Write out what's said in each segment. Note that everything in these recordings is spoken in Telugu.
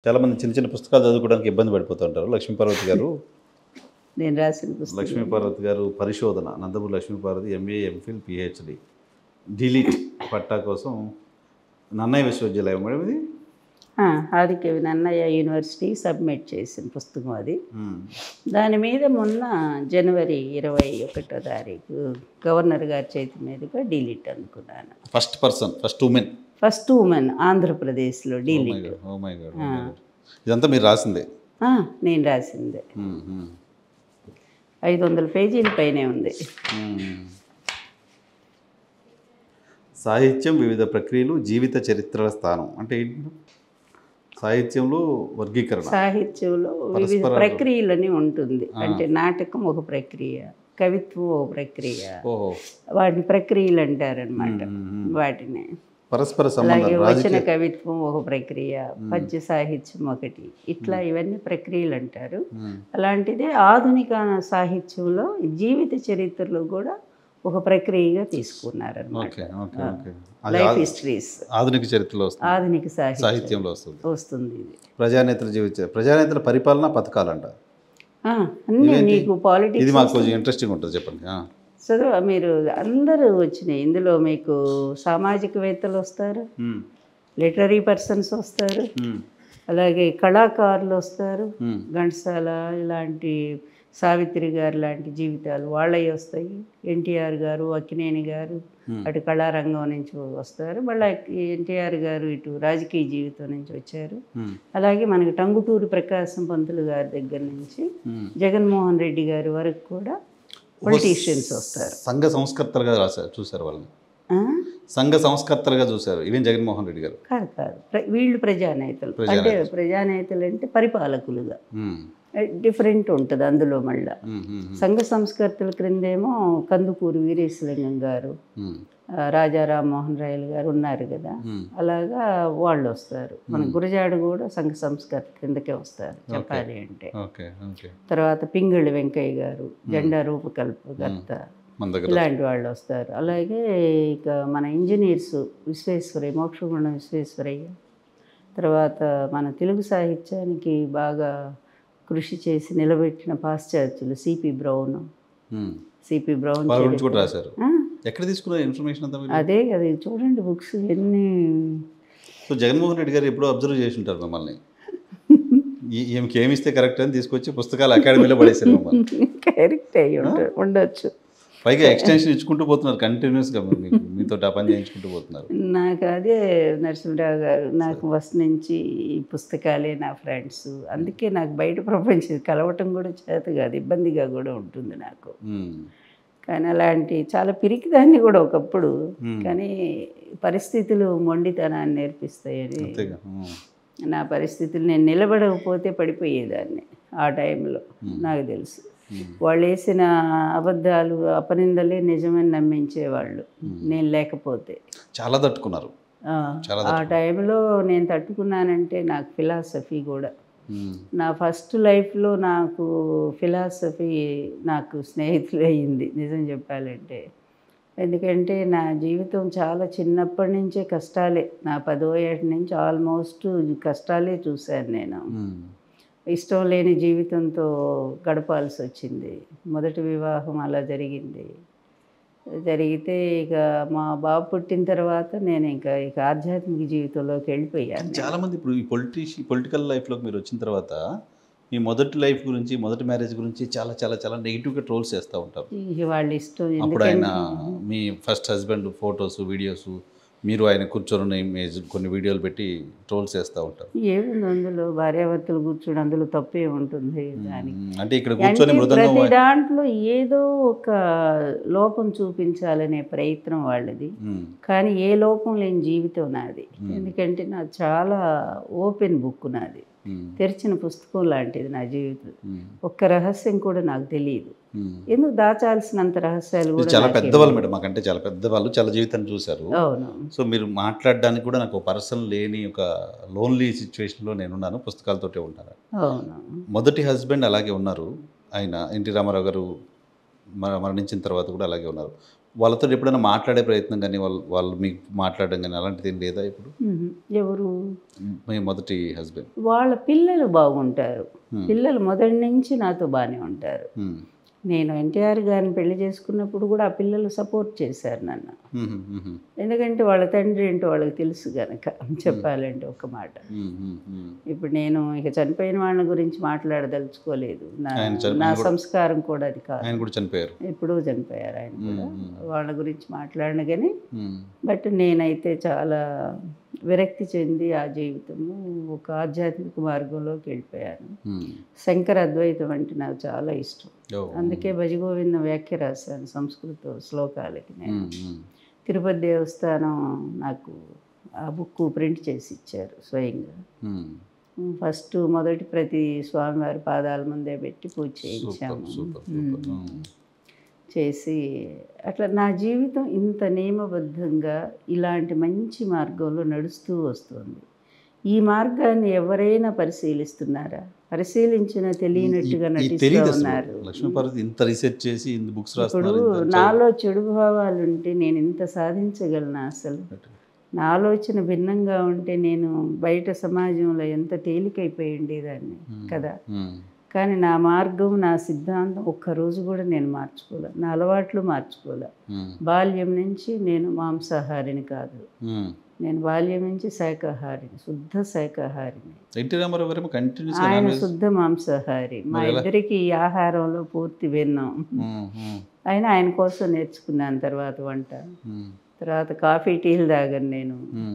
చాలామంది చిన్న చిన్న పుస్తకాలు చదువుకోవడానికి ఇబ్బంది పడిపోతూ ఉంటారు లక్ష్మీపార్వతి గారు నేను రాసిన పుస్తకం లక్ష్మీపార్వతి గారు పరిశోధన Nandamuri Lakshmiparvathi MA MPhil PhD DLitt పట్టా కోసం నన్నయ్య విశ్వవిద్యాలయం మేడం ఇది ఆ, ఆదికవి నన్నయ్య యూనివర్సిటీ సబ్మిట్ చేసిన పుస్తకం అది మ్మ్. దాని మీద మొన్న జనవరి ఇరవై ఒకటో తారీఖు గవర్నర్ గారి చేతి మీదుగా డిలీట్ అనుకున్నాను first person first women first women ఆంధ్రప్రదేశ్లో డిలీట్ ఓ మై గాడ్ ఇదంతా మీరు రాసిందే నేను రాసిందే మ్మ్, మ్మ్. ఐదు వందల పేజీల పైనే ఉంది మ్మ్. సాహిత్యం వివిధ ప్రక్రియలు జీవిత చరిత్రల స్థానం అంటే ఏంటి సాహిత్యంలో వర్గీకరణ సాహిత్యంలో వివిధ పరస్పర- ప్రక్రియలని ఉంటుంది అంటే నాటకం ఒక ప్రక్రియ కవిత్వం ఒక ప్రక్రియ ఓహో వాటిని ప్రక్రియలు అంటారనమాట మ్మ్. వాటిని పరస్పర అలాగే సంబంధం వచన రాజకీయ కవిత్వం ఒక ప్రక్రియ పద్య సాహిత్యం ఒకటి ఇట్లా ఇవన్నీ ప్రక్రియలు అంటారు మ్మ్. అలాంటిదే ఆధునిక సాహిత్యంలో జీవిత చరిత్రలో కూడా ఒక ప్రక్రియగా తీసుకున్నారనమాట ఓకే ఓకే ఓకే అది లైఫ్ ఆ- హిస్టరీస్ ఆధునిక చరిత్రలో వస్తుంది ఆధునిక సాహిత్యం సాహిత్యంలో వస్తుంది వస్తుంది ఇది ప్రజానేతల జీవిత ప్రజానేతల పరిపాలన పథకాలంట ఆ, అన్నీ నీకు ఇది పాలిటిక్స్ మాకు కొంచెం ఇంట్రెస్టింగ్ ఉంటుంది చెప్పండి ఆ. చదువు మీరు అందరూ వచ్చినాయి ఇందులో మీకు సామాజికవేత్తలు వస్తారు మ్మ్. లిటరీ పర్సన్స్ వస్తారు మ్మ్. అలాగే కళాకారులు వస్తారు మ్మ్. ఘంటసాల ఇలాంటి సావిత్రి గారు లాంటి జీవితాలు వాళ్ళవి వస్తాయి ఎన్టీఆర్ గారు అక్కినేని గారు Hmm. అటు కళారంగం నుంచి వస్తారు మళ్ళీ ఎన్టీఆర్ గారు ఇటు రాజకీయ జీవితం నుంచి వచ్చారు మ్మ్. అలాగే మనకి టంగుటూరి ప్రకాశం పంతులు గారి దగ్గర నుంచి మ్మ్. జగన్మోహన్ రెడ్డి గారి వరకు కూడా పొలిటీషియన్స్ వస్తారు సంఘ సంస్కర్తలుగా రాశారు చూశారు వాళ్ళని ఆ? సంఘ సంస్కర్తలుగా చూశారు ఈవెన్ జగన్మోహన్ రెడ్డి గారు కాదు కాదు ప్ర- వీళ్ళు ప్రజానేతలు అంటే ప్రజానేతలు అంటే పరిపాలకులుగా మ్మ్. డిఫరెంట్ ఉంటుంది అందులో మళ్ళా మ్మ్. మ్మ్. సంఘ సంస్కర్తల క్రిందేమో కందుకూరు వీరేశలింగం గారు మ్మ్. ఆ, రాజా రామ్మోహన్ రాయలు గారు ఉన్నారు కదా మ్మ్. అలాగా వాళ్ళు వస్తారు మన గురజాడ కూడా సంఘ సంస్కర్త క్రిందకే వస్తారు చెప్పాలి అంటే ఓకే ఓకే తర్వాత పింగళి వెంకయ్య గారు జెండా రూపకల్పకర్త మన దగ్గర ఇలాంటి వాళ్ళు వస్తారు అలాగే ఇక మన ఇంజనీర్స్ విశ్వేశ్వరయ్య మోక్షగుండం విశ్వేశ్వరయ్య తర్వాత మన తెలుగు సాహిత్యానికి బాగా కృషి చేసి నిలబెట్టిన పాశ్చాత్యులు సిపి బ్రౌన్ మ్మ్. సిపి బ్రౌన్ వాళ్ళ గురించి కూడా రాశారు ఆ, ఎక్కడ తీసుకున్నారు ఇన్ఫర్మేషన్ అంతా మీరు అదే కదా ఇది చూడండి బుక్స్ ఎన్ని సో జగన్మోహన్ రెడ్డి గారు ఎప్పుడో అబ్జర్వ్ చేసి ఉంటారు మిమ్మల్ని ఈ- ఈమెకి ఏమి ఇస్తే కరెక్ట్ అని తీసుకొచ్చి పుస్తకాలు అకాడమీలో పడేసారు మిమ్మల్ని కరెక్ట్ అయ్యి ఉంట- ఉండొచ్చు పైగా ఎక్స్టెన్షన్ ఇచ్చుకుంటూ పోతున్నారు కంటిన్యూస్గా మీకు మీతో ఆ పని చేయించుకుంటూ పోతున్నారు నాకు అదే నరసింహరావు గారు నాకు ఫస్ట్ నుంచి ఈ పుస్తకాలే నా ఫ్రెండ్స్ అందుకే నాకు బయట ప్రపంచం కలవటం కూడా చేత కాదు ఇబ్బందిగా కూడా ఉంటుంది నాకు మ్మ్. కానీ అలాంటి చాలా పిరికిదాన్ని కూడా ఒకప్పుడు మ్మ్. కానీ పరిస్థితులు మొండితనాన్ని నేర్పిస్తాయని అంతేగా మ్మ్. నా పరిస్థితులు నేను నిలబడకపోతే పడిపోయేదాన్ని ఆ టైంలో నాకు తెలుసు మ్మ్. వాళ్ళు వేసిన అబద్ధాలు అపనిందలే నిజమని నమ్మించేవాళ్ళు నేను లేకపోతే చాలా తట్టుకున్నారు ఆ, చాలా ఆ టైంలో నేను తట్టుకున్నానంటే నాకు ఫిలాసఫీ కూడా మ్మ్. నా ఫస్ట్ లైఫ్లో నాకు ఫిలాసఫీ నాకు స్నేహితులు అయ్యింది నిజం చెప్పాలంటే ఎందుకంటే నా జీవితం చాలా చిన్నప్పటి నుంచే కష్టాలే నా పదో ఏటి నుంచి ఆల్మోస్ట్ కష్టాలే చూశాను నేను మ్మ్. ఇష్టం లేని జీవితంతో గడపాల్సి వచ్చింది మొదటి వివాహం అలా జరిగింది జరిగితే ఇక మా బాబు పుట్టిన తర్వాత నేను ఇంకా ఇక ఆధ్యాత్మిక జీవితంలోకి వెళ్ళిపోయాను చాలా మంది ఇప్పుడు ఈ పొలిటీషి పొలిటికల్ లైఫ్లోకి మీరు వచ్చిన తర్వాత మీ మొదటి లైఫ్ గురించి మొదటి మ్యారేజ్ గురించి చాలా చాలా చాలా నెగిటివ్గా ట్రోల్స్ చేస్తూ ఉంటారు ఇక వాళ్ళ ఇష్టం అప్పుడు ఆయన ఎందుకంటే మీ ఫస్ట్ హస్బెండ్ ఫొటోస్ వీడియోస్ మీరు ఆయన కూర్చొని ఉన్న ఇమేజ్ కొన్ని వీడియోలు పెట్టి ట్రోల్స్ చేస్తూ ఉంటారు ఏముంది అందులో భార్యాభర్తలు కూర్చోడు అందులో తప్పే ఉంటుంది దానికి మ్మ్. అంటే ఇక్కడ కూర్చొని అంటే మృదంగం ప్రతి దాంట్లో ఏదో ఒక లోపం చూపించాలనే ప్రయత్నం వాళ్ళది మ్మ్. కానీ ఏ లోపం లేని జీవితం నాది ఎందుకంటే నా చాలా ఓపెన్ బుక్ నాది మ్మ్. తెరిచిన పుస్తకం లాంటిది నా జీవితం మ్మ్. ఒక్క రహస్యం కూడా నాకు తెలియదు మ్మ్. ఎందుకు దాచాల్సినంత రహస్యాలు మీరు కూడా చాలా నాకేం పెద్దవాళ్ళు మేడం మాకంటే చాలా పెద్దవాళ్ళు చాలా జీవితాన్ని చూశారు అవును సో మీరు మాట్లాడడానికి కూడా నాకు పర్సన్ లేని ఒక లోన్లీ సిచ్యువేషన్లో నేనున్నాను పుస్తకాలతోటే ఉంటాను అవును మొదటి హస్బెండ్ అలాగే ఉన్నారు ఆయన ఎన్టీ రామారావు గారు మర- మరణించిన తర్వాత కూడా అలాగే ఉన్నారు వాళ్ళతో ఎప్పుడైనా మాట్లాడే ప్రయత్నం కానీ వాళ్ళు వాళ్ళు మీకు మాట్లాడడం కానీ అలాంటిది ఏం లేదా ఇప్పుడు మ్మ్. ఎవరు మీ మొదటి హస్బెండ్ వాళ్ళ పిల్లలు బాగుంటారు పిల్లలు మొదటి నుంచి నాతో బాగానే ఉంటారు నేను ఎన్టీఆర్ గారిని పెళ్లి చేసుకున్నప్పుడు కూడా ఆ పిల్లలు సపోర్ట్ చేశారు నన్ను ఎందుకంటే వాళ్ళ తండ్రి ఏంటో వాళ్ళకి తెలుసు గనక చెప్పాలంటే ఒక మాట ఇప్పుడు నేను ఇక చనిపోయిన వాళ్ళ గురించి మాట్లాడదలుచుకోలేదు నా ఆయన చని- నా ఆయన కూడా- సంస్కారం కూడా అది కాదు ఆయన కూడా చనిపోయారు ఎప్పుడూ చనిపోయారు ఆయన కూడా మ్మ్, మ్మ్. వాళ్ళ గురించి మాట్లాడిన కానీ మ్మ్. బట్ నేనైతే చాలా విరక్తి చెంది ఆ జీవితము ఒక ఆధ్యాత్మిక మార్గంలోకి వెళ్ళిపోయాను మ్మ్. శంకర అద్వైతం అంటే నాకు చాలా ఇష్టం ఓ. అందుకే భజగోవింద వ్యాఖ్య రాశాను సంస్కృత శ్లోకాలకి నేను మ్మ్, మ్మ్. తిరుపతి దేవస్థానం నాకు ఆ బుక్ ప్రింట్ చేసి ఇచ్చారు స్వయంగా మ్మ్. ఫస్ట్ మొదటి ప్రతి స్వామివారి పాదాల ముందే పెట్టి పూజ సూపర్ చేయించాము సూపర్ మ్మ్. సూపర్ మ్మ్. చేసి అట్లా నా జీవితం ఇంత నియమబద్ధంగా ఇలాంటి మంచి మార్గంలో నడుస్తూ వస్తుంది ఈ మార్గాన్ని ఎవరైనా పరిశీలిస్తున్నారా పరిశీలించిన తెలియనట్టుగా ఈ- ఈ నటిస్తూ తెలీదు అసలు ఉన్నారు లక్ష్మీపార్వతి ఇంత రీసెర్చ్ చేసి ఇంత బుక్స్ ఇప్పుడు రాస్తున్నారు ఇంత నాలో చెడు భావాలు ఉంటే నేను ఇంత సాధించగలను అసలు చదువు- నా ఆలోచన భిన్నంగా ఉంటే నేను బయట సమాజంలో ఎంత తేలికైపోయి ఉండేదాన్ని మ్మ్. కదా మ్మ్. కానీ నా మార్గం నా సిద్ధాంతం ఒక్కరోజు కూడా నేను మార్చుకోలే నా అలవాట్లు మార్చుకోలే మ్మ్. బాల్యం నుంచి నేను మాంసాహారిని కాదు మ్మ్. నేను బాల్యం నుంచి శాకాహారిని శుద్ధ శాకాహారిని ఎన్టీ రామారావు గారు కంటిన్యూస్ ఆయన శుద్ధ మాంసాహారి మా మరి ఎలా? ఇద్దరికి ఈ ఆహారంలో పూర్తి విన్నాం అయినా ఆయన కోసం నేర్చుకున్నాను తర్వాత వంట తర్వాత కాఫీ టీలు తాగను నేను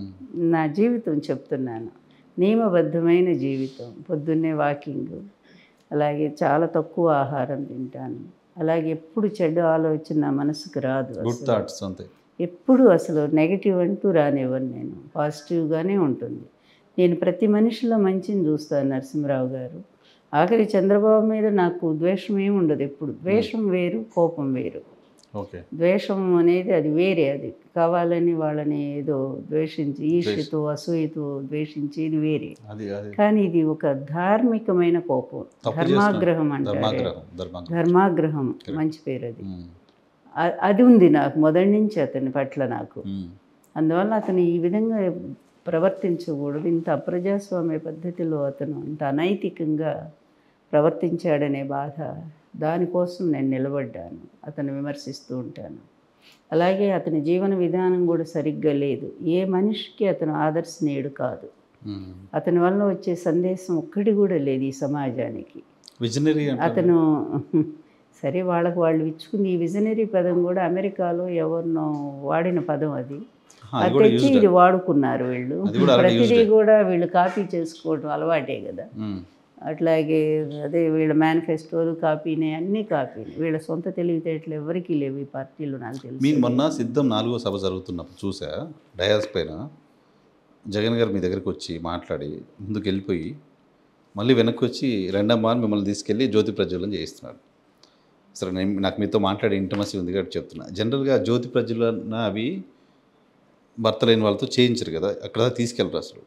నా జీవితం చెప్తున్నాను నియమబద్ధమైన జీవితం పొద్దున్నే వాకింగ్ అలాగే చాలా తక్కువ ఆహారం తింటాను అలాగే ఎప్పుడు చెడు ఆలోచన నా మనసుకు రాదు గుడ్ అసలు. థాట్స్ అంతే ఎప్పుడు అసలు నెగిటివ్ అంటూ రానివ్వను నేను పాజిటివ్గానే ఉంటుంది నేను ప్రతి మనిషిలో మంచిని చూస్తాను నరసింహరావు గారు ఆఖరి చంద్రబాబు మీద నాకు ద్వేషం ఏమి ఉండదు ఎప్పుడు ద్వేషం వేరు కోపం వేరు ఓకే ద్వేషం అనేది అది వేరే అది కావాలని వాళ్ళని ఏదో ద్వేషించి ఈర్ష్యతో అసూయతో ద్వేషించి ఇది వేరే అది అది కానీ ఇది ఒక ధార్మికమైన కోపం తప్పు ధర్మాగ్రహం అంటారు ధర్మాగ్రహం ధర్మాగ్రహం ధర్మాగ్రహం మంచి పేరు అది మ్మ్. అ- అది ఉంది నాకు మొదటి నుంచి అతని పట్ల నాకు మ్మ్. అందువల్ల అతను ఈ విధంగా ప్రవర్తించకూడదు ఇంత అప్రజాస్వామ్య పద్ధతిలో అతను ఇంత అనైతికంగా ప్రవర్తించాడనే బాధ దానికోసం నేను నిలబడ్డాను అతను విమర్శిస్తూ ఉంటాను అలాగే అతని జీవన విధానం కూడా సరిగ్గా లేదు ఏ మనిషికి అతను ఆదర్శనీయుడు కాదు మ్మ్. అతని వల్ల వచ్చే సందేశం ఒక్కటి కూడా లేదు ఈ సమాజానికి విజనరీ అంటే అతను సరే వాళ్ళకు వాళ్ళు ఇచ్చుకుంది ఈ విజనరీ పదం కూడా అమెరికాలో ఎవరినో వాడిన పదం అది అది అది కూడా తెచ్చి యూజ్డ్ ఇది వాడుకున్నారు వీళ్ళు అది కూడా already ప్రతిదీ used. కూడా వీళ్ళు కాపీ చేసుకోవడం అలవాటే కదా అట్లాగే అదే వీళ్ళ మేనిఫెస్టోలు కాపీనే అన్నీ కాపీనే వీళ్ళ సొంత తెలివితేటలు ఎవరికీ లేవు ఈ పార్టీలు నాకు మీ తెలుసు మొన్న సిద్ధం నాలుగో సభ జరుగుతున్నప్పుడు చూసా డయాస్ పైన జగన్ గారు మీ దగ్గరికి వచ్చి మాట్లాడి ముందుకు వెళ్ళిపోయి మళ్ళీ వెనక్కి వచ్చి రెండమ్మ అని మిమ్మల్ని తీసుకెళ్ళి జ్యోతి ప్రజ్వలన చేయిస్తున్నాడు సరే నేను నాకు మీతో మాట్లాడే ఇంటమసీ ఉంది కాబట్టి చెప్తున్నా జనరల్గా జ్యోతి ప్రజ్వలన అవి భర్త లేని వాళ్ళతో చేయించరు కదా అక్కడ దాకా తీసుకెళ్ళరు అసలు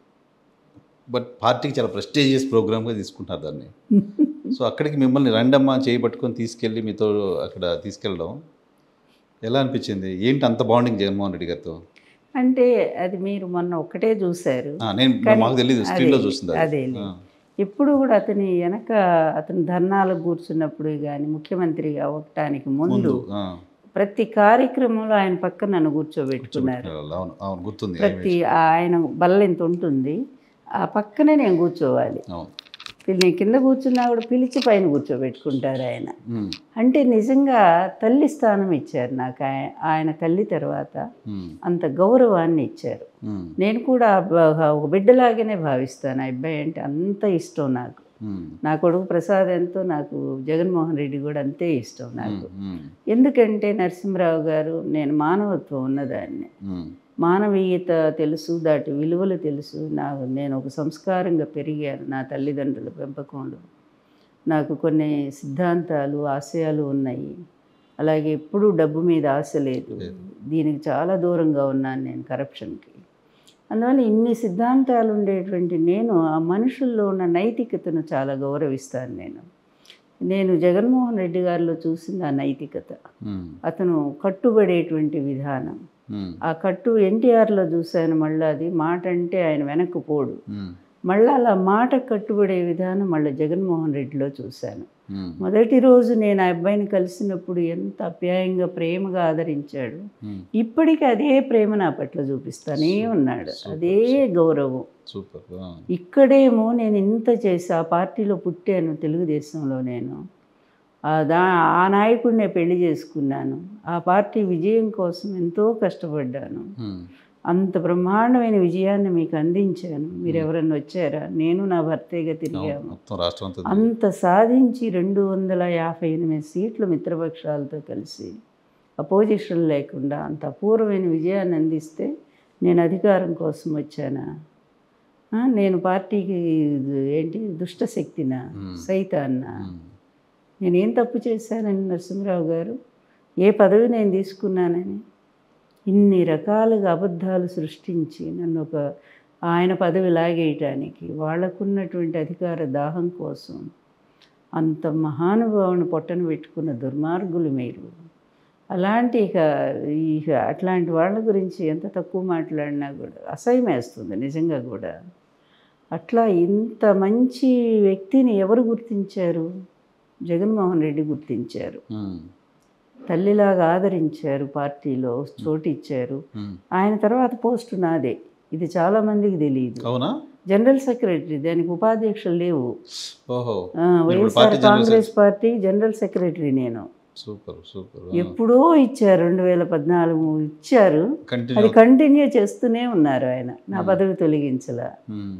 బట్ పార్టీకి చాలా ప్రెస్టీజియస్ ప్రోగ్రామ్గా తీసుకుంటారు దాన్ని సో అక్కడికి మిమ్మల్ని రెండమ్మ చేయి పట్టుకొని తీసుకెళ్ళి మీతో అక్కడ తీసుకెళ్ళడం ఎలా అనిపించింది ఏంటి అంత బాండింగ్ జగన్మోహన్ రెడ్డి గారితో అంటే అది మీరు మొన్న ఒక్కటే చూశారు ఆ, నేను కానీ మాకు తెలియదు స్క్రీన్లో అదే, చూసింది అది. అదేలే. ఆ, ఎప్పుడు కూడా అతని వెనక అతను ధర్నాలకు కూర్చున్నప్పుడు కానీ ముఖ్యమంత్రిగా అవ్వటానికి ముందు ముందు ఆ, ప్రతి కార్యక్రమంలో ఆయన పక్కన నన్ను కూర్చోబెట్టుకున్నారు కూర్చోబెట్టుకున్నారు. అవును అవును గుర్తుంది ప్రతి ఆయన బల్ల ఇంత ఉంటుంది ఆ పక్కనే నేను కూర్చోవాలి అవును పిల్లి- నేను కింద కూర్చున్నా కూడా పిలిచి పైన కూర్చోబెట్టుకుంటారు ఆయన ఉమ్, అంటే నిజంగా తల్లి స్థానం ఇచ్చారు నాకు ఆయ- ఆయన తల్లి తర్వాత ఉమ్, అంత గౌరవాన్ని ఇచ్చారు ఉమ్, నేను కూడా బ- ఒక బిడ్డలాగానే భావిస్తాను ఆ అబ్బాయి అంటే అంత ఇష్టం నాకు ఉమ్, నా కొడుకు ప్రసాద్ ఎంతో నాకు జగన్మోహన్ రెడ్డి కూడా అంతే ఇష్టం నాకు ఉమ్, ఎందుకంటే నరసింహరావు గారు నేను మానవత్వం ఉన్నదాన్ని ఉమ్, మానవీయత తెలుసు దాటి విలువలు తెలుసు నాకు నేను ఒక సంస్కారంగా పెరిగాను నా తల్లిదండ్రుల పెంపకంలో నాకు కొన్ని సిద్ధాంతాలు ఆశయాలు ఉన్నాయి అలాగే ఎప్పుడూ డబ్బు మీద ఆశ లేదు దీనికి చాలా దూరంగా ఉన్నాను నేను కరప్షన్కి అందువల్ల ఇన్ని సిద్ధాంతాలు ఉండేటువంటి నేను ఆ మనుషుల్లో ఉన్న నైతికతను చాలా గౌరవిస్తాను నేను నేను జగన్మోహన్ రెడ్డి గారిలో చూసిన ఆ నైతికత ఉమ్, అతను కట్టుబడేటువంటి విధానం ఉమ్, ఆ కట్టు ఎన్టీఆర్లో చూశాను మళ్ళీ అది మాట అంటే ఆయన వెనక్కు పోడు ఉమ్, మళ్ళీ అలా మాట కట్టుబడే విధానం మళ్ళీ జగన్మోహన్ రెడ్డిలో చూశాను ఉమ్, మొదటి రోజు నేను ఆ అబ్బాయిని కలిసినప్పుడు ఎంత అప్యాయంగా ప్రేమగా ఆదరించాడు ఉమ్. ఇప్పటికీ అదే ప్రేమ నా పట్ల చూపిస్తానే ఉన్నాడు అదే గౌరవం సూపర్ ఆ, ఇక్కడేమో నేను ఇంత చేసి ఆ పార్టీలో పుట్టాను తెలుగుదేశంలో నేను ఆ దా ఆ నాయకుడినే పెళ్లి చేసుకున్నాను ఆ పార్టీ విజయం కోసం ఎంతో కష్టపడ్డాను ఉమ్, అంత బ్రహ్మాండమైన విజయాన్ని మీకు అందించాను మీరు ఎవరన్నా వచ్చారా నేను నా భర్తేగా అవును, తిరిగాము మొత్తం రాష్ట్రం అంతా అంత సాధించి రెండు వందల యాభై ఎనిమిది సీట్లు మిత్రపక్షాలతో కలిసి అపోజిషన్ లేకుండా అంత అపూర్వమైన విజయాన్ని అందిస్తే నేను అధికారం కోసం వచ్చానా ఆ, నేను పార్టీకి ఇది ఏంటి దుష్టశక్తినా Hmm. సైతాన్నా ఉమ్, నేనేం తప్పు చేశానని నరసింహరావు గారు ఏ పదవి నేను తీసుకున్నానని ఇన్ని రకాలుగా అబద్ధాలు సృష్టించి నన్ను ఒక ఆయన పదవి లాగేయటానికి వాళ్ళకున్నటువంటి అధికార దాహం కోసం అంత మహానుభావుని పొట్టను పెట్టుకున్న దుర్మార్గులు మీరు అలాంటి ఇక ఇక అట్లాంటి వాళ్ళ గురించి ఎంత తక్కువ మాట్లాడినా కూడా అసహ్యం వేస్తుంది నిజంగా కూడా అట్లా ఇంత మంచి వ్యక్తిని ఎవరు గుర్తించారు జగన్మోహన్ రెడ్డి గుర్తించారు ఉమ్, తల్లిలాగా ఆదరించారు పార్టీలో చోటు ఇచ్చారు ఉమ్. ఆయన తర్వాత పోస్టు నాదే ఇది చాలా మందికి తెలియదు అవునా జనరల్ సెక్రటరీ దానికి ఉపాధ్యక్షులు లేవు ఓహో ఆ, ఇప్పుడు YSR party general Congress party general secretary నేను సూపర్ సూపర్ ఎప్పుడో ఇచ్చారు రెండు వేల పద్నాలుగు ఇచ్చారు కంటిన్యూ అది కంటిన్యూ చేస్తూనే ఉన్నారు ఆయన నా పదవి తొలగించలా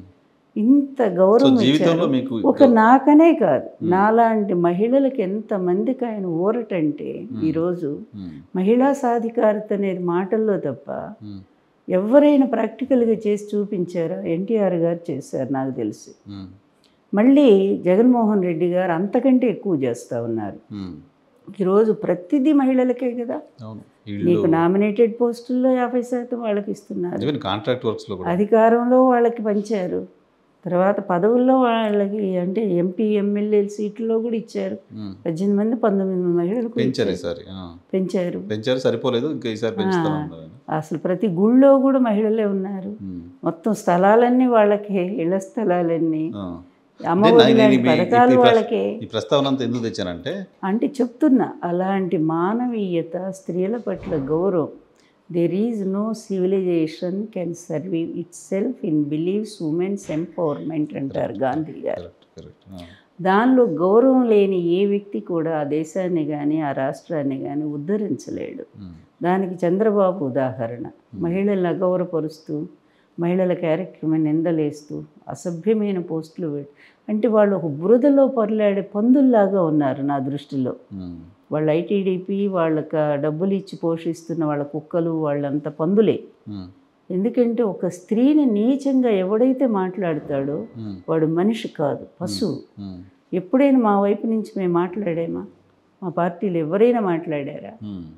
ఇంత సో గౌరవం జీవితంలో ఇచ్చారు మీకు ఒక నాకనే కాదు నాలాంటి మహిళలకు ఎంతమందికి ఆయన ఊరటంటే ఈరోజు ఉమ్, మహిళా సాధికారత అనేది మాటల్లో తప్ప ఉమ్, ఎవరైనా ప్రాక్టికల్గా చేసి చూపించారా ఎన్టీఆర్ గారు చేశారు నాకు తెలిసి ఉమ్, మళ్ళీ జగన్మోహన్ రెడ్డి గారు అంతకంటే ఎక్కువ చేస్తూ ఉన్నారు ఉమ్. ఈరోజు ప్రతిదీ మహిళలకే కదా అవును నీకు ఇల్లు నామినేటెడ్ పోస్టుల్లో యాభై శాతం వాళ్ళకి ఇస్తున్నారు ఈవెన్ కాంట్రాక్ట్ వర్క్స్ లో కూడా అధికారంలో వాళ్ళకి పంచారు తర్వాత పదవుల్లో వాళ్ళకి అంటే ఎంపీ ఎమ్మెల్యే సీట్లలో కూడా ఇచ్చారు ఉమ్. పద్దెనిమిది మంది పంతొమ్మిది మంది మహిళలకు పెంచారు ఇచ్చారు. ఈసారి ఆ. పెంచారు పెంచారు సరిపోలేదు ఇంకా ఈసారి పెంచుతాను అన్నారు ఆయన. అసలు ప్రతి గుళ్ళో కూడా మహిళలే ఉన్నారు ఉమ్. మొత్తం స్థలాలన్నీ వాళ్ళకే ఇళ్ల స్థలాలన్నీ ఆ. అమ్మఒడి నేను- నేను లాంటి ఈ- ఈ- ఈ పథకాలు ప్రశ్న- వాళ్ళకే ఈ ప్రస్తావన అంతా ఎందుకు తెచ్చానంటే అంటే చెప్తున్నా అలాంటి మానవీయత స్త్రీల పట్ల గౌరవం there is no civilization can survive itself in believes women's empowerment అంటారు గాంధీ గారు కరెక్ట్ కరెక్ట్ దానిలో గౌరవం లేని ఏ వ్యక్తి కూడా ఆ దేశాన్ని కానీ ఆ రాష్ట్రాన్ని కానీ ఉద్ధరించలేడు దానికి చంద్రబాబు ఉదాహరణ మహిళలను అగౌరవపరుస్తూ మహిళల క్యారెక్టర్ మీద నిందలేస్తూ అసభ్యమైన పోస్టులు పెట్టి అంటే వాళ్ళు ఒక బురదలో పొరలాడే పందుల్లాగా ఉన్నారు నా దృష్టిలో వాళ్ళ ఐటీడీపీ వాళ్ళకి ఆ డబ్బులు ఇచ్చి పోషిస్తున్న వాళ్ళ కుక్కలు వాళ్ళంతా పందులే ఎందుకంటే ఒక స్త్రీని నీచంగా ఎవడైతే మాట్లాడతాడో వాడు మనిషి కాదు పశువు ఎప్పుడైనా మా వైపు నుంచి మేము మాట్లాడామా మా పార్టీలో ఎవరైనా మాట్లాడారా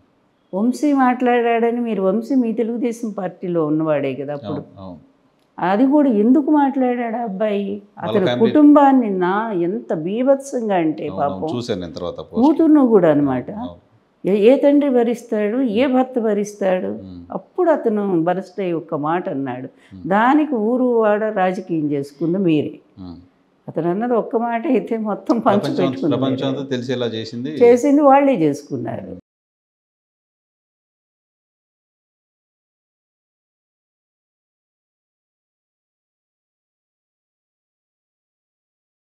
వంశీ మాట్లాడాడని మీరు వంశీ మీ తెలుగుదేశం పార్టీలో ఉన్నవాడే కదా అప్పుడు అవును అది కూడా ఎందుకు మాట్లాడాడు ఆ అబ్బాయి అతని family- కుటుంబాన్ని నా ఎంత బీభత్సంగా అంటే అవును, పాపం చూశాను నేను తర్వాత post. కూతుర్ను కూడా అనమాట అవును. ఏ ఏ తండ్రి భరిస్తాడు ఏ భర్త భరిస్తాడు ఉమ్. అప్పుడు అతను భరిస్తే ఒక్క మాట అన్నాడు దానికి ఊరు వాడ రాజకీయం చేసుకుంది మీరే ఉమ్. అతను అన్నది ఒక్క మాట అయితే మొత్తం ప్రపంచం పంచిపెట్టుకుంది ప్రపంచం అంతా తెలిసేలా చేసింది చేసింది వాళ్ళే చేసుకున్నారు